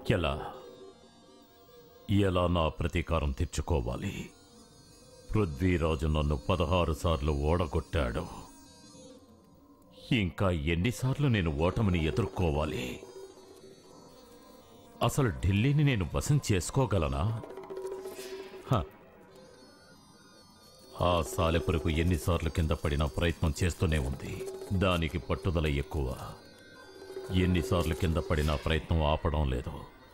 ఎలా ఎలా నా ప్రతీకారం తెచ్చుకోవాలి పృథ్వీరాజు నన్ను పదహారు సార్లు ఓడగొట్టాడు ఇంకా ఎన్నిసార్లు నేను ఓటమిని ఎదుర్కోవాలి అసలు ఢిల్లీని నేను వశం చేసుకోగలనా హ. ఆ సాలెపురకు ఎన్నిసార్లు కింద పడినా ప్రయత్నం చేస్తూనే ఉంది దానికి పట్టుదల ఎక్కువ ఎన్నిసార్లు కింద పడినా ప్రయత్నం ఆపడం లేదు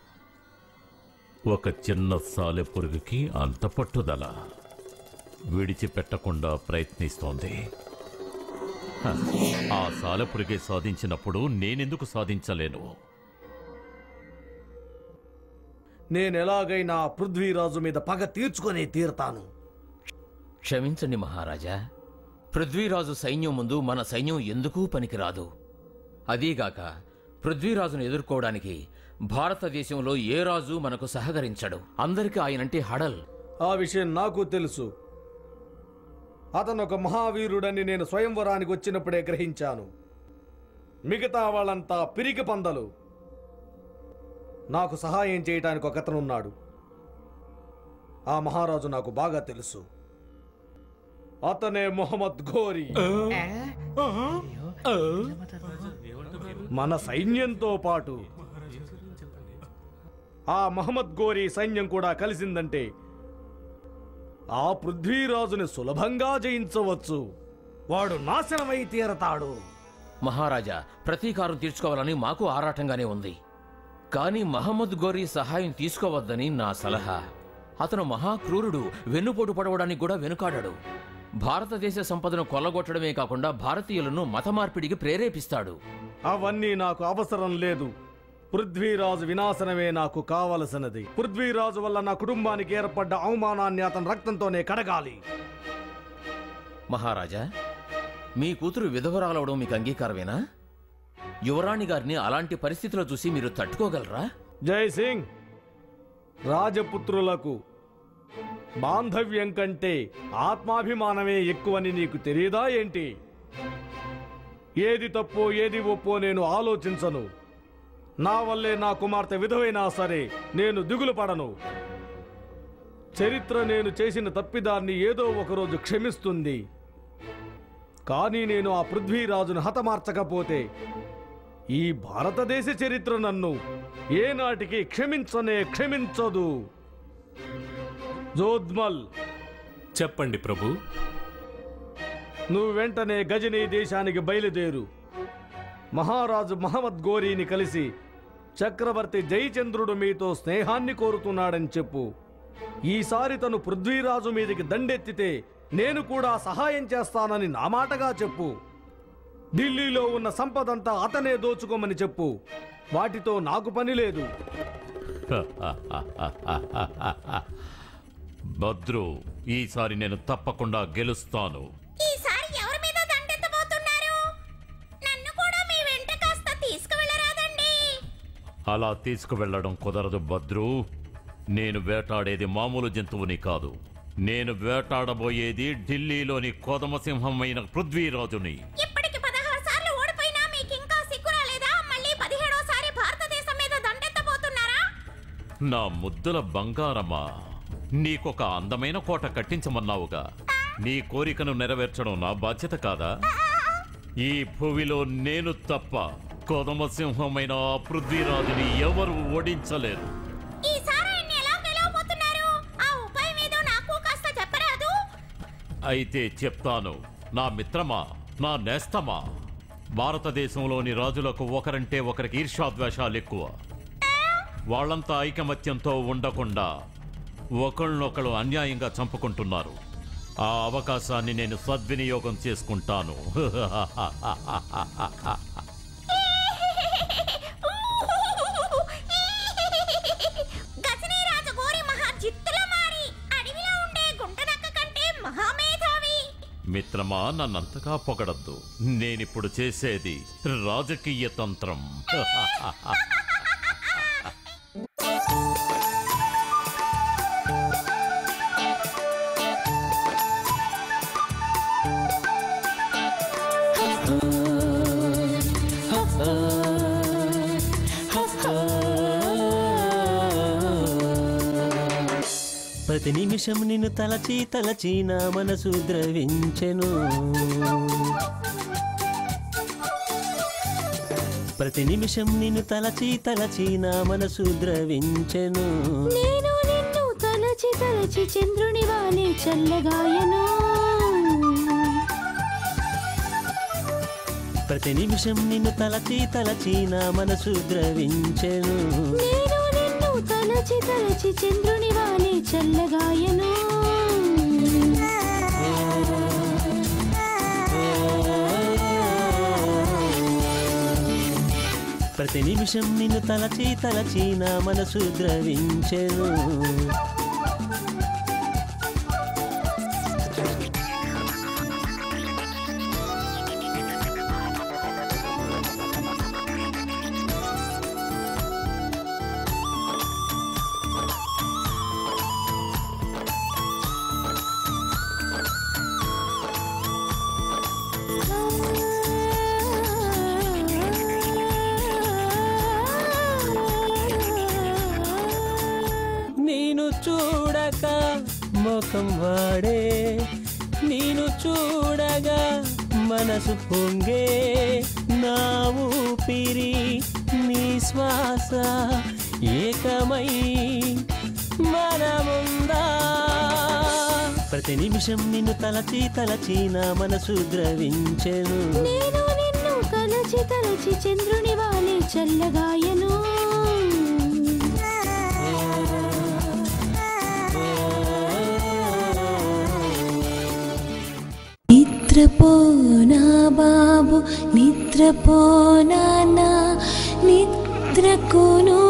ఒక చిన్న సాలెపురుగుకి అంత పట్టుదల విడిచిపెట్టకుండా ప్రయత్నిస్తోంది హ, ఆ సాలెపురుగే సాధించినప్పుడు నేనెందుకు సాధించలేను నేనెలాగైనా పృథ్వీరాజు మీద పగ తీర్చుకొని తీరుతాను క్షమించండి మహారాజా పృథ్వీరాజు సైన్యం ముందు మన సైన్యం ఎందుకూ పనికిరాదు అదీగాక పృథ్వీరాజును ఎదుర్కోవడానికి భారతదేశంలో ఏ రాజు మనకు సహకరించడు అందరికీ ఆయనంటే హడల్ ఆ విషయం నాకు తెలుసు అతను ఒక మహావీరుడని నేను స్వయంవరానికి వచ్చినప్పుడే గ్రహించాను మిగతా వాళ్ళంతా పిరికి పందలు నాకు సహాయం చేయటానికి ఒక అతను ఉన్నాడు ఆ మహారాజు నాకు బాగా తెలుసు అతనే మొహమ్మద్ ఘోరీ మన సైన్యంతో పాటు ఆ మహమ్మద్ గోరీ సైన్యం కూడా కలిసిందంటే ఆ పృథ్వీరాజుని సులభంగా జయించవచ్చు వాడు నాశనమై తీరతాడు మహారాజా ప్రతీకారం తీర్చుకోవాలని మాకు ఆరాటంగానే ఉంది కానీ మహమ్మద్ గోరీ సహాయం తీసుకోవద్దని నా సలహా అతను మహాక్రూరుడు వెన్నుపోటు పడవడానికి కూడా వెనుకాడాడు భారతదేశ సంపదను కొల్లగొట్టడమే కాకుండా భారతీయులను మత మార్పిడికి ప్రేరేపిస్తాడు అవన్నీ నాకు అవసరం లేదు పృథ్వీరాజు వినాశనమే నాకు కావలసినది పృథ్వీరాజు వల్ల నా కుటుంబానికి ఏర్పడ్డ అవమానాన్ని అతని రక్తంతోనే కడగాలి మహారాజా మీ కూతురు విధవరాలవడం మీకు అంగీకారమేనా యువరాణి గారిని అలాంటి పరిస్థితిలో చూసి మీరు తట్టుకోగలరా జై సింగ్ రాజపుత్రులకు బాంధవ్యం కంటే ఆత్మాభిమానమే ఎక్కువని నీకు తెలియదా ఏంటి ఏది తప్పో ఏది ఒప్పో నేను ఆలోచించను నా వల్లే నా కుమార్తె విధవైనా సరే నేను దిగులు పడను చరిత్ర నేను చేసిన తప్పిదాన్ని ఏదో ఒకరోజు క్షమిస్తుంది కానీ నేను ఆ పృథ్వీరాజును హతమార్చకపోతే ఈ భారతదేశ చరిత్ర నన్ను ఏనాటికి క్షమించనే క్షమించదు జోద్మల్ చెప్పండి ప్రభు నువ్వు వెంటనే గజనీ దేశానికి బయలుదేరు మహారాజు మహమ్మద్ గోరీని కలిసి చక్రవర్తి జయచంద్రుడు మీతో స్నేహాన్ని కోరుతున్నాడని చెప్పు ఈసారి తను పృథ్వీరాజు మీదకి దండెత్తితే నేను కూడా సహాయం చేస్తానని నా మాటగా చెప్పు ఢిల్లీలో ఉన్న సంపదంతా అతనే దోచుకోమని చెప్పు వాటితో నాకు పని లేదు భద్రు ఈసారి నేను తప్పకుండా గెలుస్తాను ఈసారి ఎవరి మీద దండెత్తబోతున్నారు నన్ను కూడా మీ వెంట కాస్త తీసుకువెళ్ళరాదండి అలా తీసుకువెళ్ళడం కుదరదు భద్రు నేను వేటాడేది మామూలు జంతువుని కాదు నేను వేటాడబోయేది ఢిల్లీలోని కోదమసింహమైన పృథ్వీరాజుని ఇప్పటికి పదహారు సార్లు ఓడిపోయినా మీకు ఇంకా సిగ్గు రాలేదా మళ్ళీ పదిహేడోసారి భారతదేశం మీద దండెత్తబోతున్నారా నా ముద్దుల బంగారమా నీకొక అందమైన కోట కట్టించమన్నావుగా నీ కోరికను నెరవేర్చడం నా బాధ్యత కాదా ఈ భూమిలో నేను తప్ప కోదమసింహమైన ఆ పృథ్వీరాజుని ఎవరు ఓడించలేరు ఈసారి ఆయన్ని ఎలా గెలవబోతున్నారు ఆ ఉపాయం ఏదో నాకు కాస్త చెప్పరాదు అయితే చెప్తాను నా మిత్రమా నా నేస్తమా భారతదేశంలోని రాజులకు ఒకరంటే ఒకరికి ఈర్ష్యాద్వేషాలు ఎక్కువ వాళ్ళంతా ఐకమత్యంతో ఉండకుండా ఒకళ్ళనొకళ్ళు అన్యాయంగా చంపుకుంటున్నారు ఆ అవకాశాన్ని నేను సద్వినియోగం చేసుకుంటాను గజనీ రాజు గోరి మహా జిత్తుల మారి అడవిలో ఉండే గుంటనక్క కంటే మహామేధావి మిత్రమా నన్నంతగా పొగడద్దు నేనిప్పుడు చేసేది రాజకీయ తంత్రం ప్రతి నిమిషం నిన్ను తలచి తలచి నా మనసు ద్రవించెను ప్రతి నిమిషం నిన్ను తలచి తలచి నా మనసు ద్రవించెను నేను నిన్ను తలచి తలచి చంద్రుని వాలే చల్లగాయను ప్రతి నిమిషం నిన్ను తలచి తలచి నా మనసు ద్రవించెను నేను నిన్ను తలచి తలచి చంద్రుని వాలే చల్లగాయను ప్రతి నిమిషం నిన్ను తలచి తలచి నా మనసు ద్రవించెను నేను చూడక ముఖం వాడే నేను చూడగా మనసు పొంగే నా ఊపిరి నీ శ్వాస ఏకమై మనముందా ప్రతి నిమిషం నిన్ను తలచి తలచి నా మనసు ద్రవించెను నేను నిన్ను తలచి తలచి చంద్రుని వాలే చల్లగాయను నిద్రపోనా బాబు నిద్రపోనా నిద్రకును